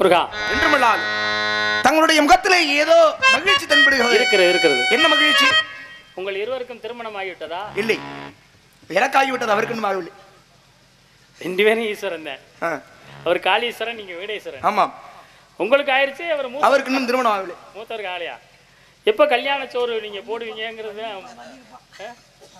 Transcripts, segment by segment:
முருகா என்றுமல்லாது தங்களுடைய முகத்திலே ஏதோ மகிழ்ச்சி தென்படுகிறது இருக்கிறது இருக்கிறது என்ன மகிழ்ச்சி உங்கள் இருவருக்கும் திருமணம் ஆகிவிட்டதா இல்லை எனக்காகிவிட்டது அவருக்கு இன்னும் ஆகவில்லை ரெண்டு பேரும் ஈஸ்வரன் தான் ஆ, அவர் காளீஸ்வரன் நீங்க வீடேஸ்வரன் ஆமாம் உங்களுக்கு ஆயிருச்சு அவர் மூ- அவருக்கு இன்னும் திருமணம் ஆகவில்லை மூத்தவருக்கு ஆலையா எப்ப கல்யாண சோறு நீங்க போடுவீங்கங்கிறது ஆ?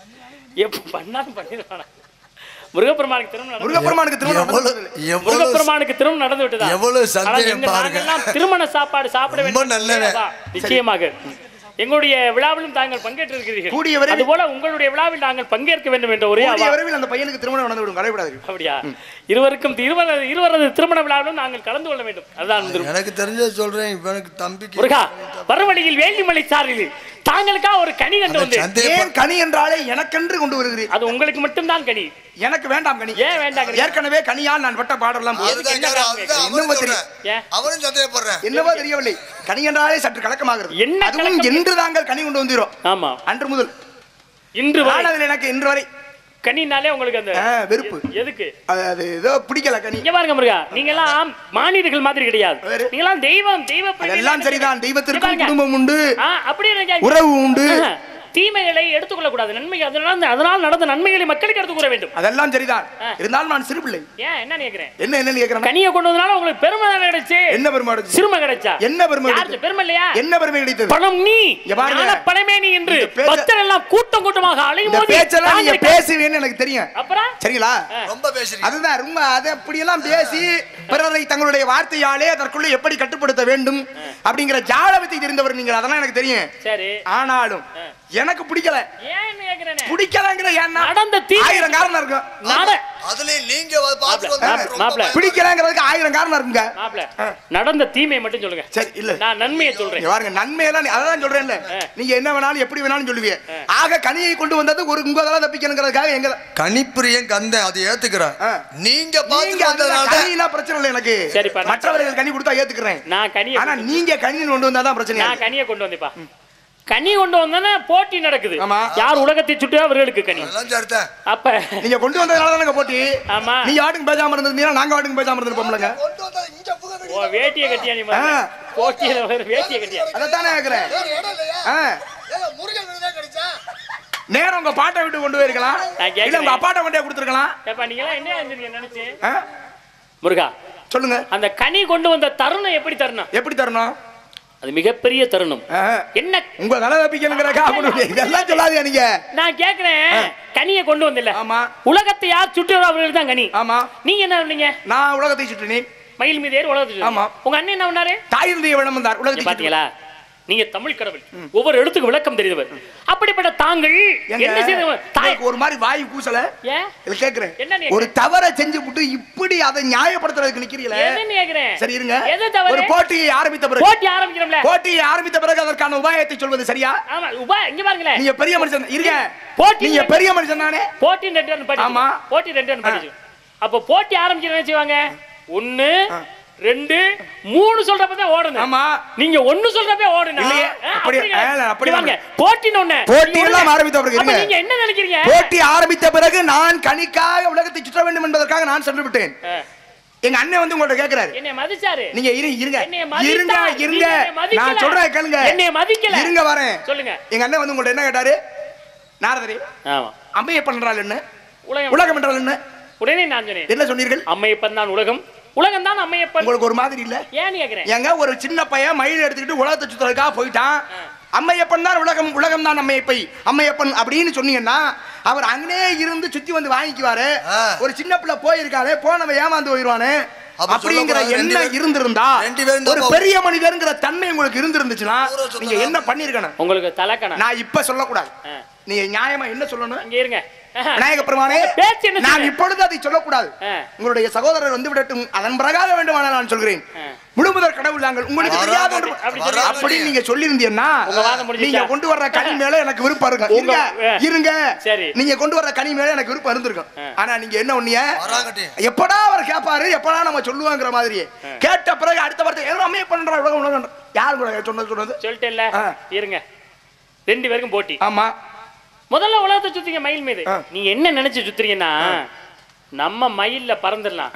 எப்ப பண்ணாலும் பண்ணிடுவானா முருகப்பெருமானுக்கு திருமணம் நடந்து- முருகப்பெருமானுக்கு திருமணம் எவ்வளவு நடந்ததில்லை. எவ்வளவு முருகப்பெருமானுக்கு திருமணம் நடந்து விட்டதா எவ்வளவு ஆனால் சந்தேகம் எங்க பாருங்க. நாங்கெல்லாம் திருமண சாப்பாடு சாப்பிட ரொம்ப வேண்டும் நல்லவன். அதான், நிச்சயமாக எங்களுடைய விழாவிலும் தாங்கள் பங்கேற்றிருக்கிறீர்கள் கூடிய விரைவில் அதுபோல உங்களுடைய விழாவில் நாங்கள் பங்கேற்க வேண்டும் என்ற ஒரே கூடிய அவா- விரைவில் அந்த பையனுக்கு திருமணம் நடந்து விடும் கலைவிடாது அப்படியா இருவருக்கும் இருவரது இருவரது திருமண விழாவிலும் நாங்கள் கலந்து கொள்ள வேண்டும் அதுதான் திரு- எனக்கு தெரிஞ்ச சொல்றேன் இப்ப எனக்கு தம்பிக்கு முருகா வறுவழியில் வேண்டிமலை சாரில் தாங்களுக்கா ஒரு கனி கண்டு வந்து சந்தேகம் ஏன் கனி என்றாலே எனக்கென்று கொண்டு வருகிறீர் அது உங்களுக்கு மட்டும்தான் கனி எனக்கு வேண்டாம் கனி ஏன் வேண்டாம் கனி? ஏற்கனவே கனியால் நான் பட்ட பாடலாம் போதும். அதுக்கு என்ன அதுதான் காரணம் அதுதான் இன்னும் அவரும் தெரியும். சொல்றேன். ஏன்? அவரும் சந்தேகப்படுறேன் என்னவோ தெரியவில்லை கனி என்றாலே சற்று கலக்கமாகிறது என்ன அதுவும் கலக்கம்? என்று தாங்கள் கனி கொண்டு வந்தீரோ ஆமா அன்று முதல் இன்று வரை நான் அதில் எனக்கு இன்று வரை கனினாலே உங்களுக்கு அந்த ஆ, வெறுப்பு. எ- எதுக்கு அது அது ஏதோ பிடிக்கல கனி இங்க பாருங்க முருகா நீங்க எல்லாம் மானிடர்கள் மாதிரி கிடையாது வேறு? நீங்க எல்லாம் தெய்வம் தெய்வ பிள்ளைகள் அதெல்லாம் சரிதான் இங்க தெய்வத்திற்கும் பாருங்க. குடும்பம் உண்டு ஆ, அப்படி நினைக்காதீங்க. உறவு உண்டு ஆஹா. தீமைகளை எடுத்துக்கொள்ள கூடாது நன்மை அதனால் அதனால் நடந்த நன்மைகளை மக்களுக்கு எடுத்து கூற வேண்டும் அதெல்லாம் சரிதான் ஆ. இருந்தாலும் நான் சிறு பிள்ளை ஏன் என்ன நினைக்கிறேன் என்ன என்னன்னு கேக்குறேன் கனியை கொண்டு வந்தனால உங்களுக்கு பெருமை தானே கிடைச்சு என்ன பெருமாடு சிறுமை கிடைச்சா என்ன பெருமை யாருக்கு கிடைத்தது? பெருமை இல்லையா என்ன பெருமை கிடைத்தது பணம் நீ இங்க பாருங்க. ஞான பணமே நீ என்று இந்த பேச்ச- பக்தர் எல்லாம் கூட்டம் கூட்டமாக இந்த அலைமோதி பேச்செல்லாம் நீங்க தாங்கள் பேசுவீங்கன்னு எனக்கு தெரியும் அப்புறம் சரிங்களா ரொம்ப பேசுறீங்க அதுதான் ரொம்ப அது அப்படியெல்லாம் பேசி பிறரை தங்களுடைய வார்த்தையாலே அதற்குள்ள எப்படி கட்டுப்படுத்த வேண்டும் அப்படிங்கிற ஜால வித்தை தெரிந்தவர் நீங்க அதெல்லாம் எனக்கு தெரியும் சரி ஆனாலும் எனக்கு பிடிக்கல ஏன் கேக்குறேனே பிடிக்கலங்கிற ஏன்னா நடந்த தீமை- ஆயிரம் காரணம் இருக்கும் நட அதுலயும் நீங்க வந்து பார்த்து மாப்ள, வந்து ரொம்ப மாப்ள. பயந்து- பிடிக்கலங்கிறதுக்கு ஆயிரம் காரணம் இருக்குங்க மாப்ள ஆ. நடந்த தீமையை மட்டும் சொல்லுங்க சரி இல்ல நான் நன்மையை சொல்றேன் இங்க பாருங்க நன்மையெல்லாம் நீ- அதான் சொல்றேன்ல ஆ. நீங்க என்ன வேணாலும் எப்படி வேணாலும் சொல்லுவீங்க ஆக கனியை கொண்டு வந்தது ஒரு உங்க தலை தப்பிக்கணுங்கிறதுக்காக எங்க கணிப்பிரியன் கந்தன் அதை ஏத்துக்கிறேன் ஆ. நீங்க நீங்க பார்த்து அந்த வந்ததுனால கனினா பிரச்சனை இல்லை எனக்கு சரிப்பா, நான் மற்றவர்கள் கனி கொடுத்தா ஏத்துக்கிறேன் நான் கனியை ஆனா நீங்க கனி கொண்டு வந்தாதான் பிரச்சனை நான் கனியை கொண்டு வந்தேப்பா கனி கொண்டு வந்தேன்னா போட்டி நடக்குது ஆமா. யார் உலகத்தை சுட்டு அவர்களுக்கு கனி அதெல்லாம் சரிதான் அப்ப நீங்க கொண்டு வந்ததுனால தானங்க போட்டி ஆமா நீங்க ஆட்டுக்கு பேசாம இருந்திருந்தீங்கன்னா நாங்க ஆட்டுக்கு பேசாம இருந்திருப்போம்லங்க கொண்டு வந்தா இங்க புக வெடி- ஓ வேட்டியை கட்டியா நீ பாருங்க. ஆ. போட்டியில வேற வேட்டியை கட்டியா அதைத்தானே கேக்குறேன் வேற இடம் இல்லையா? ஆ. ஏங்க, முருகன் விருதே கிடைச்சா? நேரம் உங்க பாட்டை விட்டு கொண்டு போயிருக்கலாம் நான் கேக்குறேன். இல்ல உங்க அப்பாட்ட கொண்டே கொடுத்துருக்கலாம் ஏப்பா நீங்க எல்லாம் என்ன இருந்தீங்க நினைச்சு ஆ? முருகா சொல்லுங்க அந்த கனி கொண்டு வந்த தருணம் எப்படி தருணம் எப்படி தரணும் அது மிகப்பெரிய தருணம் ஆ. என்ன உங்க தலை தப்பிக்கணுங்கிறக்கா இதெல்லாம் சொல்லாதீங்க நீங்க நான் கேக்குறேன் கனியை கொண்டு வந்தில்ல ஆமா உலகத்தை யார் சுட்டுறோ அவர்களுக்கு தான் கனி ஆமா நீங்க என்ன பண்ணீங்க நான் உலகத்தை சுற்றினேன் மயில் மீது ஏறி உலகத்தை சுற்றினீங்க. ஆமா. உங்க அண்ணன் என்ன பண்ணாரு தாய் இருந்தைய விடம் வந்தார் இங்க உலகத்தை சுற்றி- பாத்தீங்களா நீங்க தமிழ் கடவுள் ஒவ்வொரு எழுத்துக்கு விளக்கம் தெரிந்தவர் அப்படிப்பட்ட தாங்கள் ஏங்க, என்ன செய்த தாய் உங்களுக்கு ஒரு மாதிரி வாய் கூசல ஏன் இல்ல கேக்குறேன் என்ன நீ ஒரு தவறை செஞ்சு விட்டு இப்படி அதை நியாயப்படுத்துறதுக்கு நிக்கிறீங்களே எதுன்னு கேக்குறேன் சரி இருங்க எது தவறு? ஒரு போட்டியை ஆரம்பித்த பிறகு போட்டி ஆரம்பிக்கிறோம்ல போட்டியை ஆரம்பித்த பிறகு அதற்கான உபாயத்தை சொல்வது சரியா ஆமா உபா இங்க பாருங்களேன் நீங்க பெரிய மனுஷன் இருங்க போட்டி நீங்க பெரிய மனுஷன் தானே போட்டி ரெண்டு ரன் படிச்சு ஆமா. போட்டி ரெண்டு ரன் படிச்சு அப்ப போட்டி ஆரம்பிக்கிறேன்னு வச்சுவாங்க ஒண்ணு ரெண்டு மூணு சொல்றப்ப தான் ஓடணும் ஆமா நீங்க ஒண்ணு சொல்றப்ப ஓடுனா இல்லையே, ஆ, அப்படி- அப்படிங்க. ஆ, அப்படி இங்க வாங்க போட்டின்னு ஒண்ணு போட்டி நீங்க எல்லாம் ஒண்ணு. ஆரம்பித்த பிறகு அப்ப இருங்க. நீங்க என்ன நினைக்கிறீங்க போட்டி ஆரம்பித்த பிறகு நான் கனிக்காக உலகத்தை சுற்ற வேண்டும் என்பதற்காக நான் சென்று விட்டேன் ஆ, எங்க அண்ணன் வந்து உங்கள்ட்ட கேக்குறாரு என்னைய மதிச்சாரு நீங்க இரு இருங்க என்னைய மதித்தா, இருங்க நீங்க இருங்க என்னைய மதிக்கல. நான் சொல்றேன் கேளுங்க என்னைய மதிக்கல. இருங்க வரேன் சொல்லுங்க எங்க அண்ணன் வந்து உங்கள்ட்ட என்ன கேட்டாரு நாரதரே ஆமா அம்மையப்பன் என்றால் என்ன உலகம் உலகம் என்றால் என்ன உடனே நான் சொன்னேன் என்ன சொன்னீர்கள் அம்மையப்பன் தான் உலகம் உலகம் தான் அம்மையப்பன் உங்களுக்கு ஒரு மாதிரி இல்ல ஏன் கேக்குறேன் ஏங்க ஒரு சின்ன பையன் மயில் எடுத்துக்கிட்டு உலகத்தை சுத்துறதுக்காக போயிட்டான் அம்மையப்பன் தான் உலகம் உலகம் தான் அம்மையப்பை அம்மையப்பன் அப்படின்னு சொன்னீங்கன்னா அவர் அங்கனே இருந்து சுத்தி வந்து வாங்கிக்குவாரு ஆ. ஒரு சின்ன பிள்ளை போயிருக்காரு போனவன் ஏமாந்து போயிருவானே அப்ப அப்படிங்கிற சொல்லக்கூடாது. ரெண்டு எண்ணம் பேர் இருந்திருந்தா ரெண்டு பேரும் தான் ஒரு போகும். பெரிய மனிதர்ங்கிற தன்மை உங்களுக்கு இருந்திருந்துச்சுன்னா ஊரை சுத்தலாம். நீங்க என்ன பண்ணிருக்கணும் உங்களுக்கு தலைக்கணம் நான் இப்ப சொல்லக்கூடாது ஆ. நீங்க நியாயமா என்ன சொல்லணும் இங்க இருங்க ஆஹா. விநாயக பெருமானே பேச்சு என்ன நான் சொல்ற? இப்பொழுது அதை சொல்லக்கூடாது ஆ. உங்களுடைய சகோதரர் வந்து விடட்டும் அதன் பிரகாரம் வேண்டுமானால் நான் சொல்கிறேன் ஆ. முழுமுதற் கடவுள் நாங்கள் உங்களுக்கு வராது. தெரியாத ஒன்று அப்படி வராது. அப்படி நீங்க சொல்லியிருந்தீங்கன்னா உங்க வாதம் முடிஞ்சுச்சா? நீங்க கொண்டு வர்ற கனி மேல எனக்கு விருப்பம் இருக்கும் உங்க- இருங்க ஆ. இருங்க சரி. நீங்க கொண்டு வர்ற கனி மேல எனக்கு விருப்பம் இருந்திருக்கும் ஆ. ஆனா நீங்க என்ன ஒண்ணிய வராங்கட்டி. எப்படா அவர் கேட்பாரு எப்படா நம்ம சொல்லுவாங்கிற மாதிரியே கேட்ட பிறகு அடுத்த வார்த்தை ஏதோ அம்மையை பண்றா உலகம் உலகம் யார் கூட சொன்னது சொன்னது சொல்லிட்டேன்ல ஆ. இருங்க ரெண்டு பேருக்கும் போட்டி ஆமா முதல்ல உலகத்தை சுத்திங்க மயில் மீது ஆ. நீங்க என்ன நினைச்சு சுத்துறீங்கன்னா நம்ம மயில்ல பறந்துடலாம் ஆ.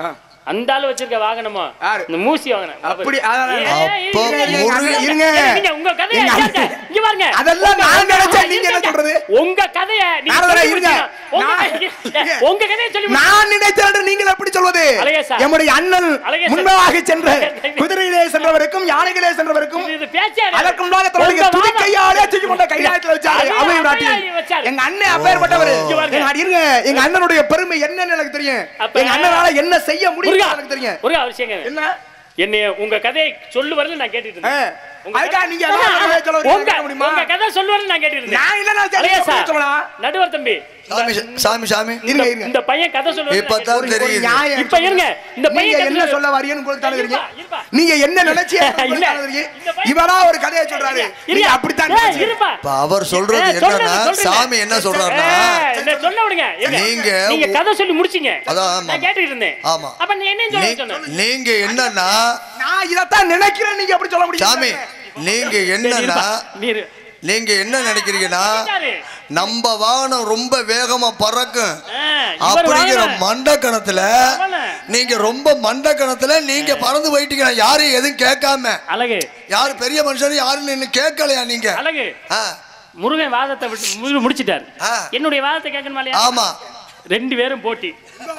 அந்த ஆளு வச்சிருக்க வாகனமா யாரு? இந்த மூசி வாகனம் அப்படி, அதான், ஏய், அப்போ இருங்க, இருங்க, முருகன் இருங்க. நீங்க உங்க கதையை எங்க கேளுங்க. இங்க பாருங்க அதெல்லாம் உங்க- நான் நினைச்சேன், உங்க- நீங்க என்ன இருங்க. சொல்றது? உங்க கதையை நீங்க நாரதரா, சொல்லி இருங்க. முடிச்சீங்க. உங்க நான்- கதையை- உங்க கதையை சொல்லி முடிச்சீங்க. நான் நினைத்தேன் என்று நீங்கள் எப்படி சொல்வது அழகேசா. எம்முடைய அண்ணன் அழகேசா. முன்பதாக சென்ற குதிரையிலே சென்றவருக்கும் யானைகளே சென்றவருக்கும் இது பேச்சே இல்ல. அதற்கு முன்பாக தன்னுடைய உங்க துதி வாதம். கையாலே தூக்கி கொண்ட கைலாயத்தில் வச்சாரு அது அவை அப்பையா நாட்டில் வச்சாரு. எங்க அண்ணன் அப்பேற்பட்டவர் இங்க பாருங்க. எங்க இருங்க எங்க அண்ணனுடைய பெருமை என்னன்னு எனக்கு தெரியும் அப்ப- எங்க அண்ணனால என்ன செய்ய முடியும் முருகா எனக்கு தெரியும் முருகா ஒரு விஷயம் கேளுங்க. என்ன என்னைய உங்க கதையை சொல்லு வரல நான் கேட்டுட்டு ஆ. இருந்தேன் உங்க அதுக்கா கதை- நீங்க எல்லாம் கதையை சொல்ல வரீங்க, உங்க கேட்க முடியுமா? உங்க கதை சொல்லு வரல நான் கேட்டுட்டு இருந்தேன் நான் இல்ல நான் சரி, அழகேசா, எப்படி சொல்லலாம் நடுவர் தம்பி சாமி சாமி சாமி இருங்க இந்த- இருங்க இந்த பையன் கதை சொல்லுவாரு இப்பதான் ஒரு- ஒரு தெரியுது. நியாயம் இப்ப இருங்க இந்த பையன் நீங்க கதை என்ன சொல்லு- சொல்ல வரீங்கன்னு உங்களுக்கு தானே தெரியும் இருப்பா, இருப்பா. நீங்க என்ன நினைச்சு இல்ல. இவரா ஒரு கதையை சொல்றாரு இருங்க. நீங்க அப்படித்தான் ஏய், நினைச்சீங்க. இருப்பா. இப்ப அவர் சொல்றது ஏய், சொல்றது, என்னன்னா சொல்றது. சாமி என்ன சொல்றாருன்னா ஏய், என்ன சொல்ல விடுங்க இருங்க. நீங்க நீங்க கதை சொல்லி முடிச்சீங்க அதான், ஆமா. நான் கேட்டுட்டு இருந்தேன் ஆமா. அப்ப நீ என்ன சொல்ல நீ- சொன்ன நீங்க என்னன்னா நான் இதத்தான் நினைக்கிறேன் நீங்க அப்படி சொல்ல முடியும் சாமி நீங்க சரி, என்னன்னா இருப்பா. நீ இரு. நீங்க என்ன நினைக்கிறீங்கன்னா யாரு? நம்ம வாகனம் ரொம்ப வேகமா பறக்கும் ஆ, இவர் அப்படிங்கிற வாங்கல. மண்டக்கணத்துல அவன. நீங்க ரொம்ப மண்டக்கணத்துல நீங்க பறந்து போயிட்டீங்க யாரையும் எதுவும் கேட்காம அழகு யாரு பெரிய மனுஷன் யாருன்னு இன்னும் கேட்கலையா நீங்க அழகு ஆ, முருகன் வாதத்தை விட்டு முரு- முடிச்சிட்டாரு ஆ. என்னுடைய வாதத்தை கேட்கணுமா இல்லையா ஆமா ரெண்டு பேரும் போட்டி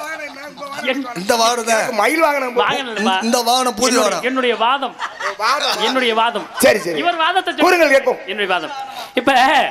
என்- இந்த வாகனம் மயில் வாகனம் போ- வாகனம் இல்லப்பா. இந்த வாகனம் பூதி என்னுடைய- வாகனம் என்னுடைய வாதம் வாகனம். என்னுடைய வாதம் சரி சரி இவர் வாதத்தை சொல்லு. கூறுங்கள் கேட்போம் என்னுடைய வாதம் இப்ப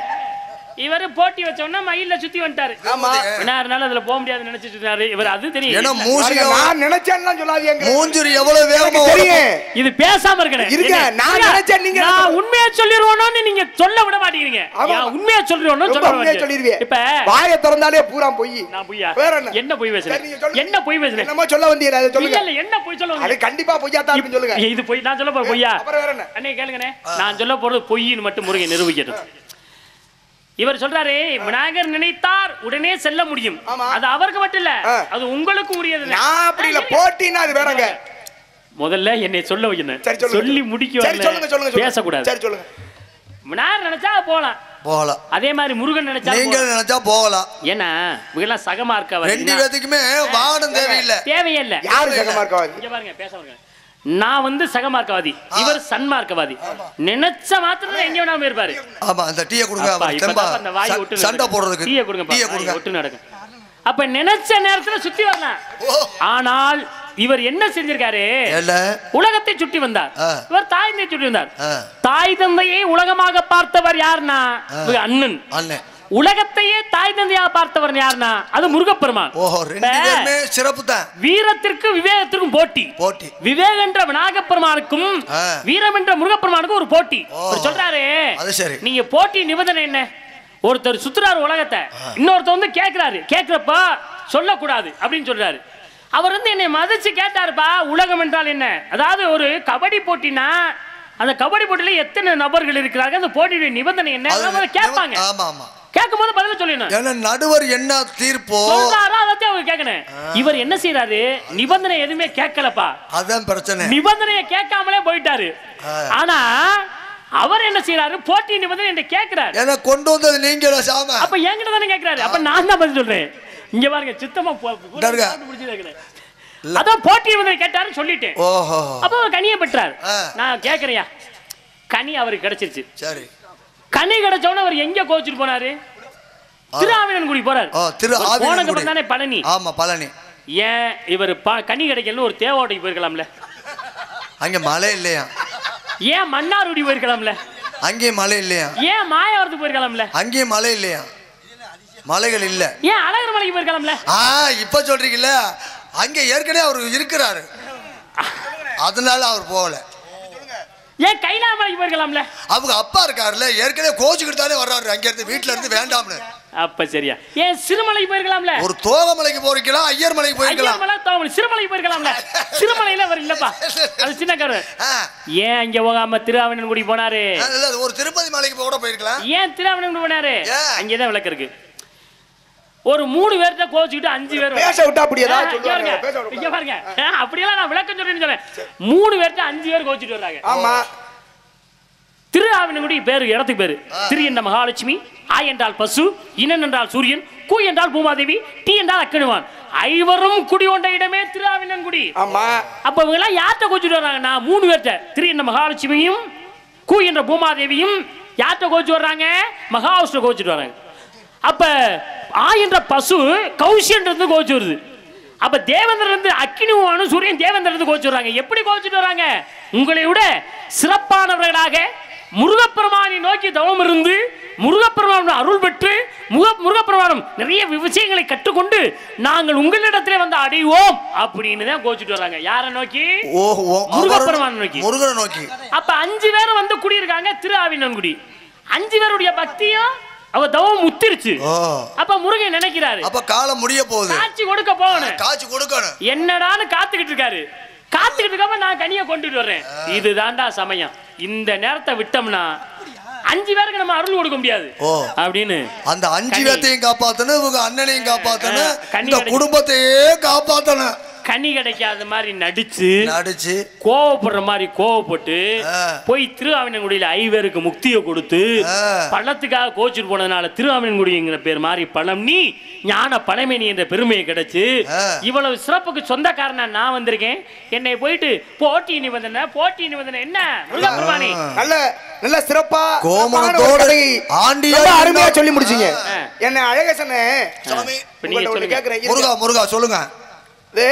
இவர் போட்டி வச்சோன்னா மயில சுத்தி வந்துட்டாரு ஆமா. விநாயகர்னால அதுல போக முடியாதுன்னு நினைச்சிட்டு இருந்தாரு இவர் அது ஏன்னா தெரியும் பாருங்க, மூசிக நான் நினைச்சேன்னா சொல்லாதீங்க மூஞ்சுரி எவ்வளவு வேகமா எனக்கு தெரியும் இது பேசாம இருக்கணும் இருங்க, நான் நினைச்சேன் நீங்க என்ன நான் சொல்றது? உண்மையா சொல்லிடுவோம்னு நீங்க சொல்ல விட மாட்டேங்கிறீங்க ஆமா. ஏன் உண்மையா சொல்லிடுவோம்னு ரொம்ப சொல்ல உண்மையா மாட்டேங்கிறீங்க. சொல்லிருவியே இப்ப வாயை திறந்தாலே பூரா பொய் நான் பொய்யா வேற என்ன? என்ன பொய் சரி, பேசுறேன் நீங்க சொல்லுங்க. என்ன பொய் பேசுறேன் என்னமோ சொல்ல வந்தீங்க அதை இல்ல சொல்லுங்க இல்ல என்ன பொய் சொல்ல அது வந்தீங்க? கண்டிப்பா பொய்யா தான் இருக்குன்னு சொல்லுங்க இது பொய் நான் சொல்ல போற பொய்யா அப்புறம் வேற என்ன அண்ணே கேளுங்கண்ணே நான் சொல்ல போறது பொய்ன்னு மட்டும் முருகன் நிரூபிக்கணும் இவர் சொல்றாரு விநாயகர் நினைத்தார் உடனே செல்ல முடியும் ஆமா. அது அவருக்கு மட்டும் இல்ல ஆ. அது உங்களுக்கு உரியது நான் அப்படி இல்ல போட்டின்னா அது வேறங்க முதல்ல என்னை சொல்ல வைக்கணும் சரி சொல்லுங்க சொல்லி முடிக்க சரி சொல்லுங்க சொல்லுங்க சொல்லுங்க. பேசக்கூடாது சரி சொல்லுங்க விநாயகர் நினைச்சா போலாம் போகலாம் அதே மாதிரி முருகன் நினைச்சா நீங்க போலாம். நினைச்சா போகலாம் ஏன்னா இவங்கெல்லாம் சகமா ரெண்டு இருக்க பேத்துக்குமே வாகனம் தேவையில்லை தேவையே இல்ல யாரு சகமார்க்கவாதி இங்க பாருங்க பேச பாருங்க நான் வந்து சகமார்க்கவாதி இவர் சன்மார்க்கவாதி நினைச்ச மாத்திரம் எங்க வேணாம போயிருப்பாரு ஆமா அந்த டீயை கொடுங்க அப்பா, அவர் இப்பதான் தெம்பா அந்த வாய் ச- ஒட்டு சண்டை நடக்கும். போடுறதுக்கு டீயை கொடுங்க டீயை வாய் கொடுங்க ஒட்டு நடக்கும் அப்ப நினைச்ச நேரத்துல சுத்தி வரலாம் ஓ, ஆனால் இவர் என்ன செஞ்சிருக்காரு இல்ல உலகத்தை சுற்றி வந்தார் ஆ. இவர் தாய் தந்தையை சுற்றி வந்தார் ஆ, தாய் தந்தையை உலகமாக பார்த்தவர் யாருன்னா இவங்க அண்ணன் அண்ணன் உலகத்தையே தாய் தந்தையாக பார்த்தவர் யாருன்னா அது முருகப்பெருமான் ஓஹோ ரெண்டு இப்ப பேருமே சிறப்பு தான் வீரத்திற்கு விவேகத்திற்கும் போட்டி போட்டி விவேக் என்ற விநாயகப்பெருமானுக்கும் ஆ. வீரம் என்ற முருகப்பெருமானுக்கும் ஒரு போட்டி ஓ. அவர் சொல்றாரு அது சரி. நீங்க போட்டி நிபந்தனை என்ன ஒருத்தர் சுத்துறாரு உலகத்தை இன்னொருத்தர் வந்து கேக்குறாரு கேக்குறப்ப சொல்லக்கூடாது அப்படின்னு சொல்றாரு அவர் வந்து என்னை மதிச்சு கேட்டாருப்பா உலகம் என்றால் என்ன அதாவது ஒரு கபடி போட்டினா அந்த கபடி போட்டியில எத்தனை நபர்கள் இருக்கிறார்கள் அந்த போட்டியுடைய நிபந்தனை என்ன அது அதை கேட்பாங்க ஆமா ஆமா கேட்கும் போது பதில சொல்லணும் ஏன்னா நடுவர் என்ன தீர்ப்போ சொல்றாரா அதைத்தான் அவர் கேட்கணும் இவர் என்ன செய்யறாரு நிபந்தனை எதுவுமே கேட்கலப்பா அதான் பிரச்சனை நிபந்தனையை கேட்காமலே போயிட்டாரு ஆ. ஆனா அவர் என்ன செய்யறாரு போட்டி நிபந்தனை என்ன கேட்கிறாரு ஏன்னா கொண்டு வந்தது நீங்கள சாம அப்ப என்கிட்ட தானே கேட்கிறாரு அப்ப நான் தான் பதில் சொல்றேன் இங்க பாருங்க சித்தமா போ- பூரா இந்தாருங்க. சாப்பிட்டு முடிச்சுட்டு இருக்கிறேன். அதான் போட்டி நிபந்தனை கேட்டாரு சொல்லிட்டேன் ஓஹோ அப்ப அவர் கனியை பெற்றார் ஆ. நான் கேக்குறியா கனி அவருக்கு கிடைச்சிருச்சு சரி கனி கிடைச்சவன அவர் எங்க கோச்சிட்டு போனாரு திருஆவினன்குடி போறாரு ஓ திரு ஒரு ஆவினன்குடி. போனதுக்கு தானே பழனி ஆமா பழனி ஏன் இவர் ப- கனி கிடைக்கலன்னு ஒரு தேவோட்டைக்கு போயிருக்கலாம்ல அங்க மழை இல்லையா ஏன் மன்னார்குடி போயிருக்கலாம்ல அங்கேயும் மழை இல்லையா ஏன் மாயவரத்துக்கு போயிருக்கலாம்ல அங்கேயும் மழை இல்லையா மலைகள் இல்ல ஏன் அழகர் மலைக்கு போயிருக்கலாம்ல ஆ இப்ப சொல்றீங்கல்ல அங்க ஏற்கனவே அவர் இருக்கிறாரு அதனால அவர் போகல ஏன் கைலா மலைக்கு போயிருக்கலாம்ல அவங்க அப்பா இருக்காருல்ல ஏற்கனவே கோச்சுக்கிட்டு தானே வர்றாரு அங்க இருந்து வீட்டுல இருந்து வேண்டாம்னு அப்ப சரியா ஏன் சிறுமலைக்கு போயிருக்கலாம்ல ஒரு தோகமலைக்கு போயிருக்கலாம் ஐயர் மலைக்கு ஐயர் போயிருக்கலாம் மலை தோமலை சிறுமலைக்கு போயிருக்கலாம்ல சிறுமலையில அவர் இல்லப்பா அது சின்ன கரு ஆ, ஏன் இங்க போகாம திருஆவினன்குடி போனாரு இல்ல, ஒரு திருப்பதி மலைக்கு கூட போயிருக்கலாம் ஏன் திருஆவினன்குடி போனாரு ஏன்? அங்கேதான் விளக்கு இருக்கு ஒரு மூணு பேர்கிட்ட கோச்சுக்கிட்டு அஞ்சு பேர் பேச விட்டா அப்படி ஆ, ஏதாவது இங்க பாருங்க, சொல்லுவாங்க பேச இங்க விட பாருங்க ஆ, அப்படியெல்லாம் நான் விளக்கம் சொல்றேன்னு சொல்றேன் மூணு பேர்கிட்ட அஞ்சு பேர் கோச்சிட்டு வர்றாங்க ஆமா திரு ஆவினங்குடி பேரு இடத்துக்கு பேரு திரு என்ற மகாலட்சுமி ஆ என்றால் பசு இனன் என்றால் சூரியன் கூ என்றால் பூமாதேவி டி என்றால் அக்கணுவான் ஐவரும் குடி கொண்ட இடமே திருஆவினன்குடி ஆமா அப்ப இவங்க எல்லாம் யார்கிட்ட கோச்சிட்டு வர்றாங்கன்னா மூணு பேர்ட்ட திரு என்ற மகாலட்சுமியும் கூ என்ற பூமாதேவியும் யார்கிட்ட கோச்சு வர்றாங்க மகாவிஷ்ணு கோச்சிட்டு வர்றாங்க அப்ப ஆ என்ற பசு கௌசியன்றது கோச்சு வருது அப்ப தேவேந்திரன் இருந்து அக்கினிவானும் சூரியன் தேவேந்திரன் இருந்து கோச்சு வர்றாங்க எப்படி கோச்சிட்டு வர்றாங்க உங்களை விட சிறப்பானவர்களாக முருகப்பெருமானை நோக்கி தவம் இருந்து முருகப்பெருமான் அருள் பெற்று முக முருகப்பெருமானம் நிறைய விஷயங்களை கற்றுக்கொண்டு நாங்கள் உங்களிடத்திலே வந்து அடைவோம் அப்படின்னு தான் கோச்சிட்டு வர்றாங்க யாரை நோக்கி ஓ ஓ, முருகப்பெருமானை நோக்கி. முருகனை நோக்கி அப்ப அஞ்சு பேரும் வந்து குடியிருக்காங்க திரு ஆவினன்குடி அஞ்சு பேருடைய பக்தியும் அவ தவம் முத்திருச்சு ஓ அப்ப முருகன் நினைக்கிறாரு அப்ப காலம் முடிய போகுது காட்சி கொடுக்க போகணும் காட்சி கொடுக்கணும் என்னடான்னு காத்துக்கிட்டு இருக்காரு காத்துக்கிட்டு இருக்காம நான் கனியை கொண்டுட்டு வர்றேன் இதுதான்டா சமயம் இந்த நேரத்தை விட்டோம்னா அஞ்சு பேருக்கு நம்ம அருள் கொடுக்க முடியாது ஓ. அப்படின்னு அந்த அஞ்சு கனி. பேர்த்தையும் காப்பாத்தணும் இவங்க அண்ணனையும் காப்பாத்தணும் ஆ, கனி இந்த கிடைக்கும். குடும்பத்தையே காப்பாத்தணும் கனி கிடைக்காத மாதிரி நடிச்சு நடிச்சு கோவப்படுற மாதிரி கோவப்பட்டு ஆ. போய் திருஆவினங்குடியில ஐவருக்கு முக்தியை கொடுத்து ஆ. பள்ளத்துக்காக கோச்சிட்டு போனதுனால திருஆவினங்குடிங்கிற பேர் மாறி பழம் நீ ஞான பழமேனி என்ற பெருமையை கிடைச்சு ஆ. இவ்வளவு சிறப்புக்கு சொந்தக்காரனா நான் வந்திருக்கேன் என்னை போயிட்டு போட்டி நிபந்தனை போட்டி நிபந்தனை என்ன முருகப்பெருமானே நல்ல நல்ல சிறப்பா கோமணத்தோடு சிறப்பான ஒரு கதை ஆண்டியா ரொம்ப அருமையா இருந்தா- சொல்லி முடிச்சீங்க ஆ. என்ன அழகசனே சாமி இப்ப நீங்க உங்கள்ட்ட ஒண்ணு சொல்லுங்க. கேக்குறேன் முருகா இருங்க. முருகா சொல்லுங்க இது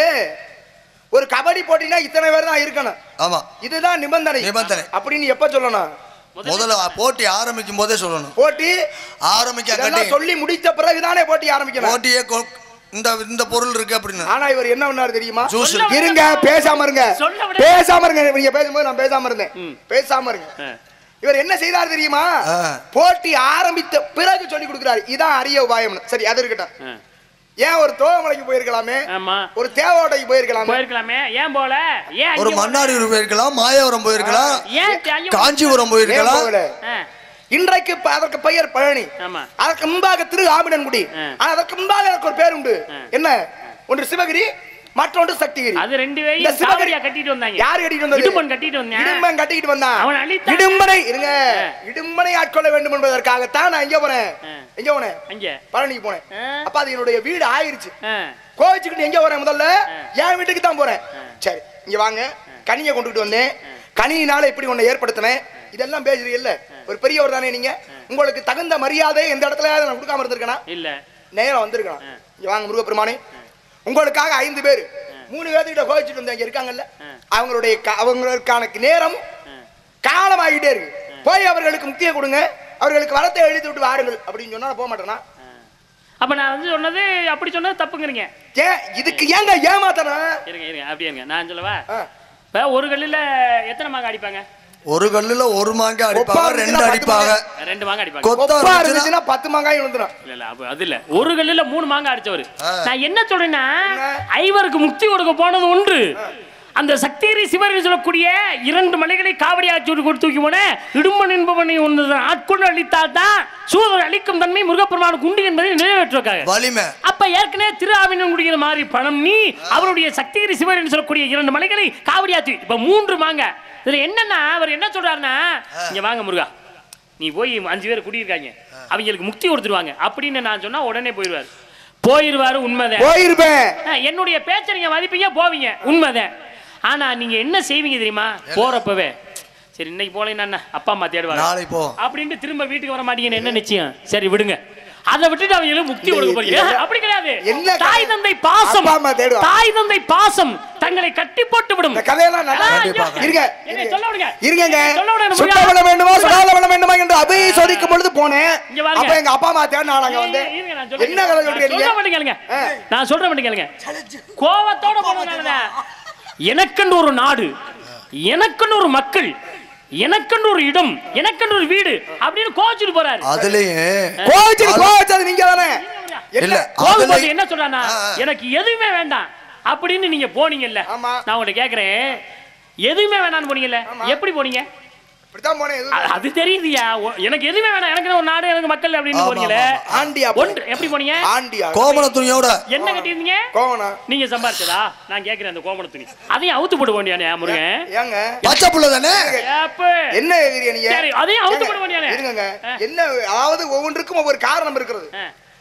ஒரு கபடி போட்டினா இத்தனை பேர் தான் இருக்கணும் ஆமா இதுதான் நிபந்தனை நிபந்தனை. அப்படின்னு எப்ப சொல்லணும் முதல்ல போட்டி ஆரம்பிக்கும் போதே சொல்லணும் போட்டி ஆரம்பிக்க இதெல்லாம் கட்டி சொல்லி முடித்த பிறகுதானே போட்டி ஆரம்பிக்கணும் போட்டியே கொ- இந்த இந்த பொருள் இருக்கு அப்படின்னு ஆனா இவர் என்ன பண்ணாரு தெரியுமா ஜூஸ் சொல்ல விடுங்க. இருங்க பேசாம இருங்க சொல்ல விடுங்க. பேசாம இருங்க நீங்க பேசும்போது நான் பேசாம இருந்தேன் ம். பேசாம இருங்க ஆ. இவர் என்ன செய்தார் தெரியுமா ஆ. போட்டி ஆரம்பித்த பிறகு சொல்லி கொடுக்கிறாரு இதான் அரிய உபாயம் சரி அது இருக்கட்டும் ஆ. ஏன் ஒரு தோவமலைக்கு போயிருக்கலாமே ஆமா ஒரு தேவோடைக்கு போயிருக்கலாமே போயிருக்கலாமே ஏன் போல ஏன் அங்க ஒரு போல? மன்னாரியூர் போயிருக்கலாம் மாயாவரம் போயிருக்கலாம் ஏன் அங்க காஞ்சிபுரம் ஏன் போயிருக்கலாம் போகல? ஆ, இன்றைக்கு ப- அதற்கு பெயர் பழனி ஆமா அதற்கு முன்பாக திரு ஆமினன்குடி ஆ. ஆனா அதற்கு முன்பாக அதற்கு ஒரு பேர் உண்டு ஆ. என்ன ஒன்று சிவகிரி மற்றொன்று சக்திகிரி அது ரெண்டு இந்த பேரையும் சிவகிரி- காவடியா கட்டிட்டு வந்தாங்க யார் கட்டிட்டு வந்தது இடும்பன் கட்டிட்டு வந்தேன் இடும்பன் கட்டிட்டு வந்தான் அவன் அழித்தான். இடும்பனை இருங்க ஆ. இடும்பனை ஆட்கொள்ள வேண்டும் என்பதற்காகத்தான் நான் எங்க போனேன் ஆ. எங்க போனேன் அங்க பழனிக்கு போனேன் ஆ. அப்ப அது என்னுடைய வீடு ஆயிருச்சு ஆ, கோவிச்சுக்கிட்டு எங்க போறேன் முதல்ல என் வீட்டுக்கு தான் போறேன் சரி இங்க வாங்க கனியை கொண்டுகிட்டு வந்தேன் கனியினால இப்படி ஒண்ணு ஏற்படுத்தினேன் இதெல்லாம் பேசுறீங்கல்ல ஒரு பெரியவர் தானே நீங்க உங்களுக்கு தகுந்த மரியாதை எந்த இடத்துல நான் கொடுக்காம இருந்திருக்கேனா இல்ல நேரம் வந்திருக்கலாம் இங்க வாங்க முருகப்பெருமானே உங்களுக்காக ஐந்து பேர் மூணு பேர்த்துக்கிட்ட கோவிச்சுட்டு வந்தேன் இங்க இருக்காங்கல்ல அவங்களுடைய க- அவங்களுக்கான நேரம் காலமாகிட்டே இருக்கு போய் அவர்களுக்கு முக்கிய கொடுங்க அவர்களுக்கு வரத்தை எழுதி விட்டு வாருங்கள் அப்படின்னு சொன்னா நான் போக மாட்டேனா அப்ப நான் வந்து சொன்னது அப்படி சொன்னது தப்புங்கிறீங்க ஏன் இதுக்கு ஏங்க ஏமாத்தணும் இருங்க இருங்க அப்படியே இருங்க நான் சொல்லவா ஆ. இப்ப ஒரு கல்லுல எத்தனை மாங்க அடிப்பாங்க ஒரு கல்லுல ஒரு மாங்காய் ஒப்பா அடிப்பாங்க ரெண்டு இருந்துச்சுன்னா அடிப்பாங்க ரெண்டு மாங்க அடிப்பாங்க கொத்தா கொப்பா இருந்துச்சுன்னா இருந்துச்சுன்னா பத்து மாங்காய் விழுந்துடும் இல்ல இல்ல அப்ப அது இல்ல ஒரு கல்லுல மூணு மாங்க அடிச்சவரு ஆ. நான் என்ன சொல்றேன்னா என்ன? ஐவருக்கு முக்தி கொடுக்க போனது ஒன்று அந்த சக்திரி சிவரி சொல்லக்கூடிய இரண்டு மலைகளை காவடி ஆட்சி கொடுத்து தூக்கி போன இடும்பன் என்பவனை ஒன்று ஆட்கொண்டு அளித்தால் தான் சூதர் அளிக்கும் தன்மை முருகப்பெருமானுக்கு உண்டு என்பதை நிறைவேற்றுவதற்காக வலிமை அப்ப ஏற்கனவே திரு ஆவினங்குடிங்கிற மாதிரி பணம் நீ அவருடைய சக்திகிரி சிவன் என்று சொல்லக்கூடிய இரண்டு மலைகளை காவடியாத்தி இப்ப மூன்று மாங்க இதுல என்னன்னா அவர் என்ன சொல்றாருன்னா இங்க வாங்க முருகா நீ போய் அஞ்சு பேர் குடியிருக்காங்க அவங்களுக்கு முக்தி கொடுத்துருவாங்க அப்படின்னு நான் சொன்னா உடனே போயிடுவாரு போயிருவாரு உண்மைதான் போயிருப்பேன் ஆ, என்னுடைய பேச்சை நீங்க மதிப்பீங்க போவீங்க உண்மைதான் ஆனா நீங்க என்ன செய்வீங்க தெரியுமா போறப்பவே சரி இன்னைக்கு போலேன்னா என்ன அப்பா அம்மா தேடுவாங்க நாளைக்கு போவோம் அப்படின்ட்டு திரும்ப வீட்டுக்கு வர மாட்டீங்கன்னு என்ன நிச்சயம் சரி விடுங்க அதை விட்டுட்டு அவங்க முக்தி கொடுக்க போறீங்க என்ன- அப்படி கிடையாது என்ன கதை? தாய் தந்தை பாசம் அப்பா அம்மா தேடுவாங்க. தாய் தந்தை பாசம் தங்களை கட்டி போட்டு விடும் இந்த கதையெல்லாம் நல்லா ஆ, கண்டிப்பாக. ஐயோ, இருங்க என்னை சொல்ல விடுங்க இருங்கங்க சொல்ல விடுங்க சுத்த முருகா. வளம் வேண்டுமா சுடாத வளம் வேண்டுமா என்று அபி சோதிக்கும் பொழுது போனேன் இங்க வாருங்க. அப்ப எங்க அப்பா அம்மா தேடினாங்க வந்து இருங்க, நான் சொல்றேன். என்ன கதை நான் சொல்றீங்க சொல்ல மாட்டேங்க ஆ. நான் சொல்ற மாட்டேங்க கோவத்தோட போனதுனாலதான் எனக்குன்னு ஒரு நாடு எனக்குன்னு ஒரு மக்கள் எனக்குன்னு ஒரு இடம் எனக்குன்னு ஒரு வீடு அப்படின்னு கோச்சிட்டு போறாரு அதுலயும் கோவிச்சு கோவிச்சது நீங்க தானே இல்ல கோவிப்பட்டு அதுலயும் என்ன சொல்றானா ஆ, ஆ. எனக்கு எதுவுமே வேண்டாம் அப்படின்னு நீங்க போனீங்கல்ல ஆமா. நான் உங்கள்ட்ட கேக்குறேன் எதுவுமே வேணாம்னு போனீங்கல்ல ஆமா. எப்படி போனீங்க இப்படித்தான் போனேன் எதுவும் அ- அது தெரியுதுயா ஒ- எனக்கு எதுவுமே வேணாம் எனக்கு ஒரு நாடு எனக்கு மக்கள் அப்படின்னு ஆமா, போனீங்களே ஆமா, ஆண்டியா போனேன். ஒன்று எப்படி போனீங்க ஆண்டியா கோமண துணியோட என்ன கட்டியிருந்தீங்க கோவனா நீங்க சம்பாரிச்சதா நான் கேக்குறேன் அந்த கோமண துணி அதையும் அவுத்து போட வேண்டியானே முருகன் ஏங்க பச்சை புள்ள தானே ஏப்பு. என்ன எதிரியா நீங்க சரி, அதையும் அவுத்து ஏங்க, போட வேண்டியானே. இருங்கங்க ஆ. என்ன அதாவது ஒவ்வொன்றுக்கும் ஒவ்வொரு காரணம் இருக்கிறது ஆ.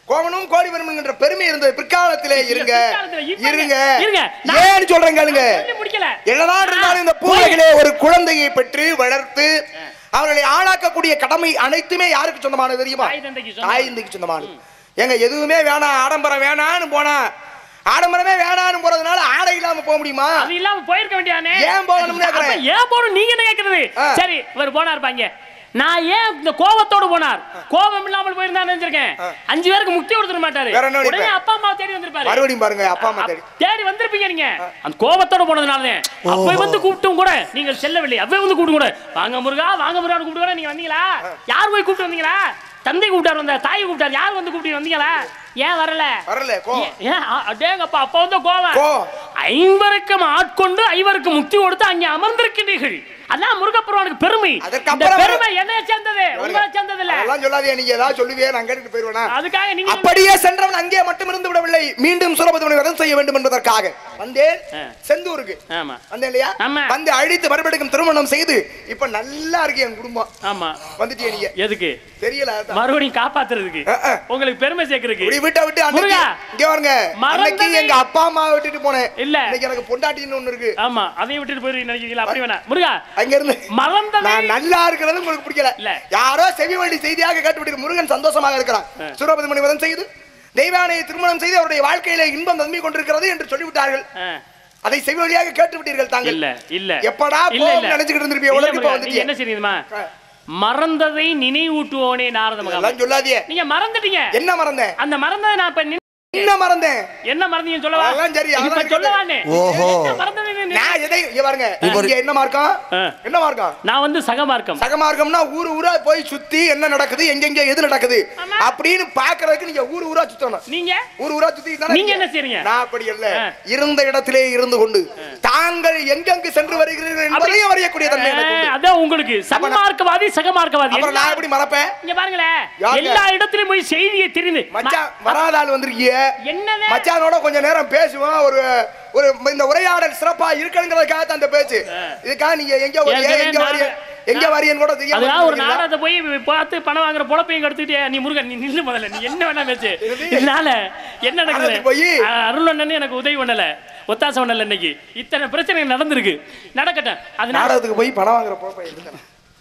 கோவனும் கோடிவரும் என்கின்ற பெருமை இருந்தது பிற்காலத்திலே இருங்க பிற்காலத்திலே இப்ப இருங்க இருங்க. நான் ஏன்னு சொல்றேன் கேளுங்க சொல்லி முடிக்கல என்னதான் இருந்தாலும் இந்த பூலகிலே ஒரு குழந்தையை பெற்று வளர்த்து அவர்களை ஆளாக்கக்கூடிய கடமை அனைத்துமே யாருக்கு சொந்தமானது தெரியுமா தாய் தந்தைக்கு சொந்தம். தாய் தந்தைக்கு சொந்தமானது எங்க எதுவுமே வேணாம் ஆடம்பரம் வேணான்னு போனா ஆடம்பரமே வேணான்னு போறதுனால ஆடை இல்லாம போக முடியுமா அது இல்லாம போயிருக்க வேண்டியானே ஏன் போகணும்னு கேக்குறேன். அப்ப ஏன் போகணும் நீங்க என்ன கேக்குறது ஆ. சரி இவர் போனார் பாங்க நான் ஏன் இந்த கோபத்தோட போனார் கோபம் இல்லாமல் போயிருந்தா நினைச்சிருக்கேன் அஞ்சு பேருக்கு முக்தி கொடுத்துட மாட்டாரு வேற என்ன உடனே நினைப்பேன்? அப்பா அம்மா தேடி வந்திருப்பாரு மறுபடியும் பாருங்க அப்பா அம்மா தேடி தேடி வந்திருப்பீங்க நீங்க அந்த கோபத்தோட போனதுனால அப்ப வந்து கூப்பிட்டும் கூட நீங்கள் செல்லவில்லை அப்பவே வந்து கூப்பிட்டு கூட வாங்க முருகா வாங்க முருகான்னு கூப்பிட்டு கூட நீங்க வந்தீங்களா யார் போய் கூப்பிட்டு வந்தீங்களா தந்தை கூப்பிட்டாரு வந்த தாய் கூப்பிட்டாரு யார் வந்து கூப்பிட்டு வந்தீங்களா ஏன் வரல வரல கோ ஏன், ஏன் அ- அடேங்கப்பா அப்ப வந்து கோவம் கோவம். ஐவருக்கும் ஆட்கொண்டு ஐவருக்கு முக்தி கொடுத்து அங்கே அமர்ந்திருக்கிறீர்கள் அதான் முருகப்பெருமானுக்கு பெருமை அதற்கு இந்த அப்புறம் பெருமை என்னைய சேர்ந்தது உங்களை சேர்ந்தது இல்ல அதெல்லாம் சொல்லாதே நீங்க ஏதாவது சொல்லுவே நான் கேட்டுட்டு போயிருவேனா அதுக்காக நீங்க அப்படியே சென்றவன் அங்கே மட்டும் இருந்து விடவில்லை மீண்டும் சூரபத்மனை வதம் செய்ய வேண்டும் என்பதற்காக வந்தேன் ஆ. செந்தூருக்கு ஆமா வந்தேன் இல்லையா ஆமா. வந்து அழித்து மறுபடியும் திருமணம் செய்து இப்ப நல்லா இருக்கு என் குடும்பம் ஆமா வந்துட்டே நீங்க எதுக்கு தெரியல அதான். மறுபடியும் காப்பாத்துறதுக்கு ஆ, ஆ. உங்களுக்கு பெருமை சேர்க்கறதுக்கு இப்படி வீட்டை விட்டு அன்னைக்கு முருகா. இங்க பாருங்க அன்னைக்கு மறந்ததை- எங்க அப்பா அம்மா விட்டுட்டு போனேன் இல்ல. இன்னைக்கு எனக்கு பொண்டாட்டின்னு ஒண்ணு இருக்கு ஆமா அதையும் விட்டுட்டு போய் நினைக்கிறீங்களா அப்படி வேணா முருகா அங்க இருந்து மறந்ததை நான் நல்லா இருக்கிறது உங்களுக்கு பிடிக்கல இல்ல. யாரோ செவி வழி செய்தியாக கேட்டுவிட்டு முருகன் சந்தோஷமாக இருக்கிறான் சூரபதி மணி வதம் செய்து தெய்வானையை திருமணம் செய்து அவருடைய வாழ்க்கையில இன்பம் தன்மை கொண்டிருக்கிறது என்று சொல்லிவிட்டார்கள் ஆ, அதை செவி வழியாக கேட்டு விட்டீர்கள் தாங்கள் இல்ல இல்ல எப்படா இல்ல போகும் இல்ல நினைச்சுக்கிட்டு இருந்திருப்பிய இல்ல உலகம் இப்ப முருகா, நீங்க வந்துட்டியே என்ன செய்யுமா ஆ. மறந்ததை நினைவூட்டுவோனே நாரத மகா அதெல்லாம் சொல்லாதீங்க நீங்க மறந்துட்டீங்க என்ன மறந்தேன் அந்த மறந்ததை நான் இப்ப நின்னு- என்ன மறந்தேன் என்ன மறந்தீங்கன்னு சொல்லவா அதெல்லாம் சரி, இப்ப அதெல்லாம் சொல்லவானே ஓஹோ. என்ன மறந்ததை நின்னு- நான் எதை இங்க பாருங்க இப்ப ஒரு- இங்க என்ன மார்க்கம் ஆ. என்ன மார்க்கம் நான் வந்து சகமார்க்கம் சகமார்க்கம்னா ஊரு ஊரா போய் சுத்தி என்ன நடக்குது எங்கெங்க எது நடக்குது ஆமா. அப்படின்னு பாக்குறதுக்கு நீங்க ஊரு ஊரா சுத்தணும் நீங்க ஊர் ஊரா சுத்தி நீங்க என்ன செய்றீங்க? நான் அப்படி இல்ல ஆ. இருந்த இடத்திலே இருந்து கொண்டு தாங்கள் எங்கெங்கு சென்று வருகிறீர்கள் என்பதையும் அறியக்கூடிய தன்மை எனக்கு உண்டு. ஆ, அதான் உங்களுக்கு சகமார்க்கவாதி சகமார்க்கவாதி அப்புறம் நான் எப்படி மறப்பேன் இங்க பாருங்களேன் யாருங்க? எல்லா இடத்துலயும் போய் செய்தியை தெரிந்து மச்சான் வராத ஆள் வந்திருக்கீங்க என்னது மச்சானோட கொஞ்ச நேரம் பேசுவோம் ஒரு ஒரு இந்த உரையாடல் சிறப்பா இருக்கணுங்கிறதுக்காக தான் அந்த பேச்சு இதுக்காக நீங்க எங்க வரீங்க ஏற்கனவே எங்க வரீங்க நான்- எங்க வரீங்கன்னு கூட தெரியாம அதனால ஒரு இருக்கீங்களா? நாடகத்தை போய் பார்த்து பணம் வாங்குற பொழப்பையும் எடுத்துக்கிட்டே நீ முருகன் நீ நில்லு முதல்ல நீ என்ன வேணா பேசு என்னது? இதனால என்ன நடக்குது நாடகத்துக்கு போய்? அ- அருள் அண்ணன் எனக்கு உதவி பண்ணல ஒத்தாசை பண்ணல இன்னைக்கு இத்தனை பிரச்சனை நடந்திருக்கு நடக்கட்டும் அதனால நாடகத்துக்கு போய் பணம் வாங்குற போப்ப இருந்தேன்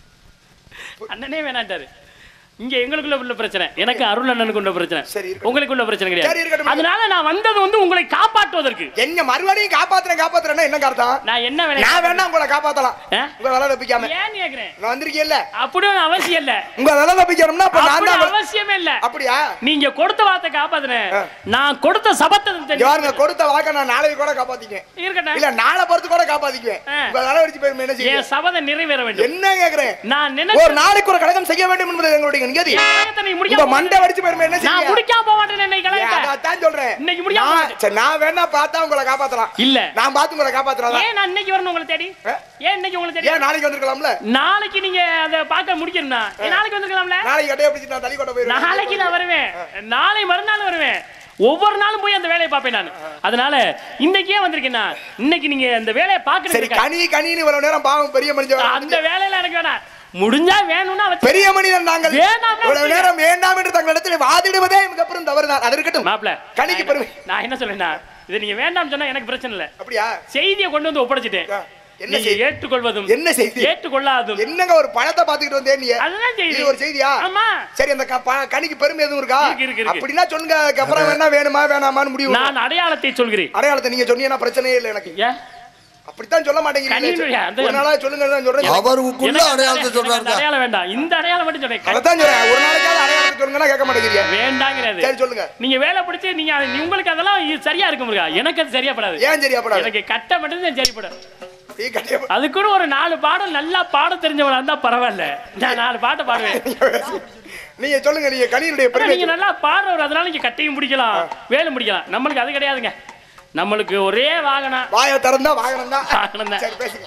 அண்ணனே வேணாட்டாரு இங்க எங்களுக்குள்ள உள்ள பிரச்சனை எனக்கு அருள் அண்ணனுக்கு உள்ள பிரச்சனை சரி, இருக்கட்டும். உங்களுக்குள்ள பிரச்சனை சரி, கிடையாது இருக்கட்டும். அதனால நான் வந்தது வந்து உங்களை காப்பாற்றுவதற்கு என்ன மறுபடியும் காப்பாத்துறேன் காப்பாத்துறேன்னா என்ன அர்த்தம் நான் என்ன வேணா நான் வேணா உங்களை காப்பாத்தலாம் ஆ? உங்க வேலை தப்பிக்காம ஏன் கேக்குறேன் நான் வந்திருக்கீங்கல்ல அப்படி ஒண்ணும் அவசியம் இல்ல உங்க வேலை தப்பிக்கணும்னா அப்ப நான் அப்படி தான் அவசியமே இல்ல அப்படியா நீங்க கொடுத்த வார்த்தை காப்பாத்துறேன் ஆ. நான் கொடுத்த சபத்தை இங்க தெரிஞ்சு- பாருங்க கொடுத்த வாக்க நான் நாளைக்கு கூட காப்பாத்திக்குவேன் இருக்கட்டும் இல்ல நாளை பொறுத்து கூட காப்பாத்திக்குவேன் ஆ. உங்க வேலை வச்சு போய் என்ன செய்ய என் சபதை நிறைவேற வேண்டும் என்ன கேக்குறேன் நான் நினைச்ச ஒரு நாளைக்கு ஒரு கழகம் செய்ய வேண்டும் என்பது எங்களுடைய நியதி என் கழகத்தை நீ முடிக்காம உங்க மண்டை வடிச்சு போயிருமே என்ன நான் செய்ய முடிக்காம போக மாட்டேன் இன்னைக்கு கழகத்தை. அதான் சொல்றேன் இன்னைக்கு முடியாம நான் போகுது. சரி, நான் வேணா பார்த்தா உங்களை காப்பாத்தலாம் இல்ல நான் பார்த்து உங்களை காப்பாத்துறதா ஏன் நான் இன்னைக்கு வரணும் உங்களை தேடி ஆ? ஏன் இன்னைக்கு உங்களை தேடி ஏன் நாளைக்கு வந்திருக்கலாம்ல நாளைக்கு நீங்க அதை பார்க்க முடிக்கணும்னா ஏன் நாளைக்கு வந்துருக்கலாம்ல நாளைக்கு கட்டையை பிடிச்சி நான் தள்ளி கொண்டு போயிருவேன் நாளைக்கு நான் வருவேன் நாளை மறுநாள் வருவேன் ஒவ்வொரு நாளும் போய் அந்த வேலையை பார்ப்பேன் நான் அதனால இன்னைக்கே வந்திருக்கேன்னா இன்னைக்கு நீங்க அந்த வேலையை சரி பார்க்கறதுக்கு கனி கனின்னு இவ்வளவு நேரம் பாவம் பெரிய மனுஷன் அந்த வேலையில எனக்கு வேணாம் முடிஞ்சா வேணும்னா வச்சு பெரிய மனிதன் நாங்கள் வேண்டாம்னா இவ்வளவு நேரம் வேண்டாம் என்று தங்களிடத்தில் வாதிடுவதே மிகப்பெரும் தவறுதான் அது இருக்கட்டும் மாப்ள கனிக்கு பெருமை நான் என்ன சொல்றேன்னா இதை நீங்க வேண்டாம் சொன்னா எனக்கு பிரச்சனை இல்ல அப்படியா செய்தியை கொண்டு வந்து ஒப்படைச்சிட்டேன் ஆ, என்ன நீங்க செய்தி? ஏற்றுக்கொள்வதும் என்ன செய்தி ஏற்றுக்கொள்ளாதும் என்னங்க ஒரு பழத்தை பாத்துக்கிட்டு வந்தே நீ அதுதான் செய்தி இது ஒரு செய்தியா ஆமா சரி அந்த க- ப- கனிக்கு பெருமை எதுவும் இருக்கா இருக்கு, இருக்கு, இருக்கு. அப்படின்னா சொல்லுங்க அதுக்கப்புறம் வேணா வேணுமா வேணாமான்னு முடிவு நான் அடையாளத்தை சொல்கிறேன் அடையாளத்தை நீங்க சொன்னீங்கன்னா பிரச்சனையே இல்லை எனக்கு ஏன் அப்படித்தான் சொல்ல மாட்டேங்கிறீங்க கனியினுடைய அந்த- ஒரு நாளா சொல்லுங்க தான் சொல்றேன் அவருக்குள்ள எனக்கு அந்த அடையாளத்தை எனக்கு அந்த சொல்றாரு அடையாளம் வேண்டாம் இந்த அடையாளம் மட்டும் சொல்றேன் அதான் சொல்றேன் ஒரு நாளைக்காவது அடையாளத்தை சொல்லுங்கன்னா கேட்க மாட்டேங்கிறீங்க வேண்டாங்கிறது சரி சொல்லுங்க நீங்க வேலை பிடிச்சி நீங்க அது- உங்களுக்கு அதெல்லாம் இது சரியா இருக்கும் முருகா எனக்கு அது சரியாப்படாது ஏன் சரியா படாது எனக்கு கட்ட மட்டும் தான் சரிப்படும் நீ கட்டிய அது கூட ஒரு நாலு பாடம் நல்லா பாட தெரிஞ்சவனா இருந்தா பரவாயில்ல நான் நாலு பாட்டை பாடுவேன் நீங்க சொல்லுங்க நீங்க கனியினுடைய ஆனா பெருமை நீங்க நல்லா பாடுறவர் அதனால நீங்க கட்டையும் முடிக்கலாம் வேலை முடிக்கலாம் நம்மளுக்கு அது கிடையாதுங்க நம்மளுக்கு ஒரே வாகனம் வாயை திறந்தா வாகனம் தான் வாகனம் தான். சரி பேசுங்க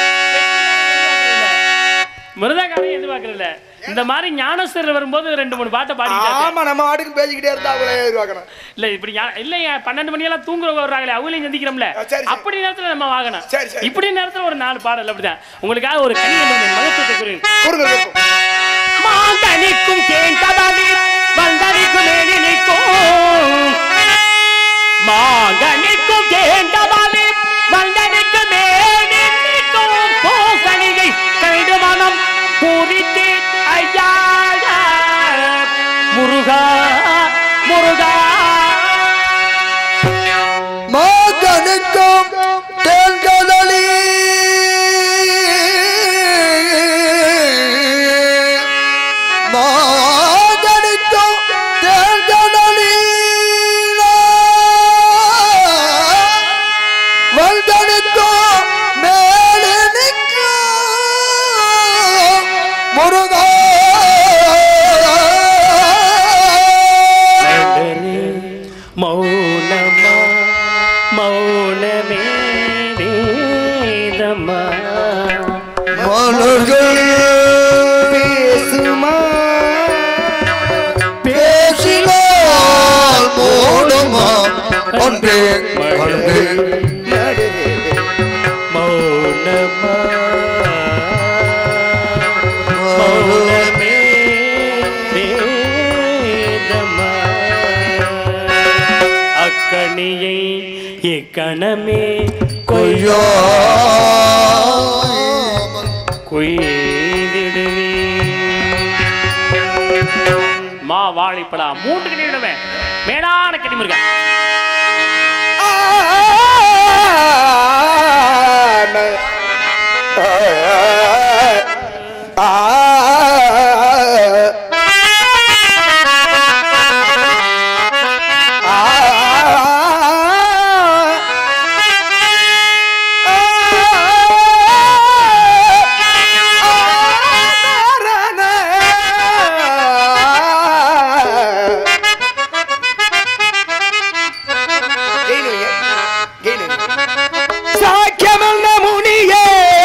மிருதகாரம் எதிர்பார்க்கறதில்ல இந்த மாதிரி ஞானஸ்தர் வரும்போது ரெண்டு மூணு பாட்டை பாடிட்டாங்க ஆமா நம்ம வாட்டுக்கு பேசிக்கிட்டே இருந்தா அவங்களே எதிர்பார்க்கணும் இல்ல இப்படி ஞா- இல்லைங்க பன்னெண்டு மணியெல்லாம் தூங்குறவங்க வர்றாங்களே அவங்களையும் சந்திக்கிறோம்ல ஆ, சரி, சரி. அப்படி நேரத்துல நம்ம வாகனம் சரி, சரி. இப்படி நேரத்துல ஒரு நாலு பாடல் அப்படிதான் உங்களுக்காக ஒரு கனி மகத்துவத்தை கூறுங்க கொடுங்க கேட்போம். மாங்கனிக்கும் தேன் தபாலி வந்தடிக்கும் மேனி நிற்கும் மாங்கனிக்கும் தேண்டவாளி வந்தடிக்கும் மேனி நிற்கும் பூசணியை கண்டு மனம் பூரித்து ஐயா முருகா முருகா மாதனுக்கும் தேன்கடலி மாதனுக்கும் தேன்கடலி வந்தனுக்கும் மேலே நிற்கும் முருகா நகரே மௌனமா மௌனமே வேதமா மலர்கள் பேசுமா பேசினால் மோனமா ஒன்றே ஒன்றே மௌனமா மௌனமே வேதமா அக்கணியை இக்கணமே கொய்யோ கொய்திடுவே மா வாழைப்படா மூன்று கனி விடுவேன் மேடான கனி முருகன் சாக்கியமல்ல முனியே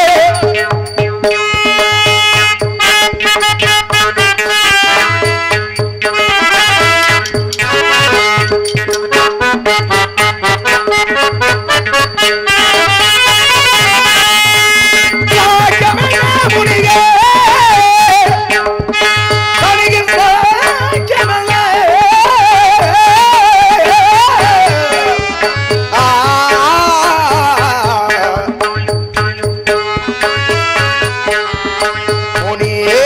சாக்கியமல்ல முனியே கணிகின் சாக்கியமல்ல ஆ முனியே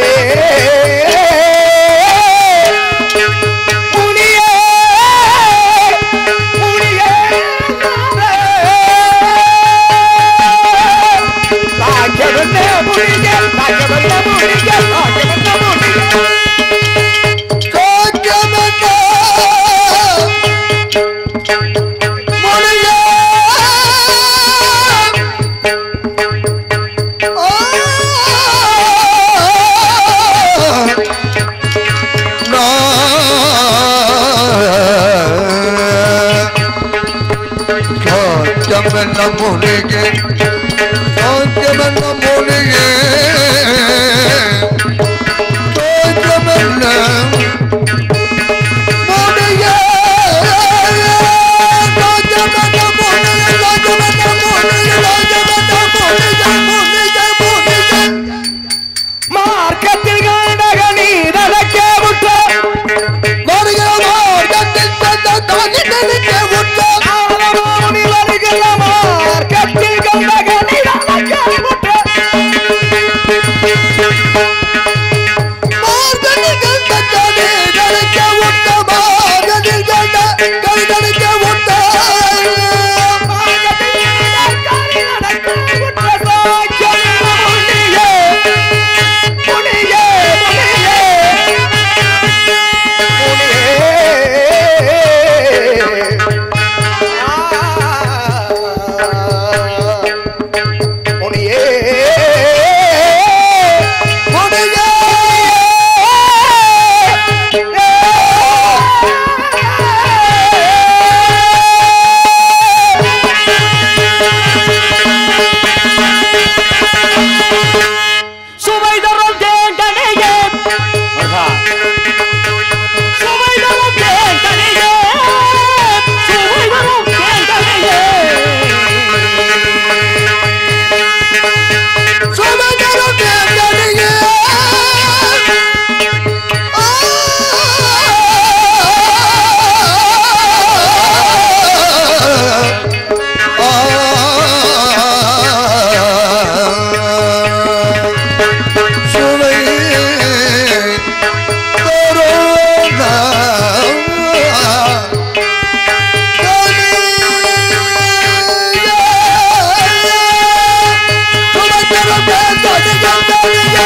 முனியே முனியே பாக்கியவந்த முனியே பாக்கியவந்த முனியே பாக்கியவந்த முனியே மூலிகை சோக்கியமென்ன மூலிகை சோக்கியமென்ன மூலிகை சோக்கியமென்ன மூலிகை சோக்கியமென்ன மூலிகை சோக்கியமென்ன மூலிகை மூலிகை மூலிகை மார்க்கத்தில் கண்டக நீ நடக்க விட்ட வருகிறோம் கட்டில் தந்த தாங்கி தடுக்க விட்டோம் ஆலமோனி வருகிற மார்க்கத்தில் கண்டக நீ நடக்க விட்ட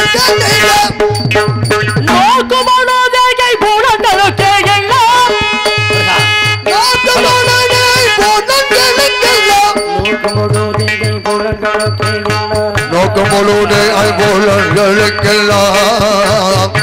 நோக்குமனோதேகை போனந்தளுக்கே எல்லாம் நோக்குமனோதேகை போனந்தளுக்கே எல்லாம் நோக்கம் முழுவதே ஐம்பொருளுக்கெல்லாம்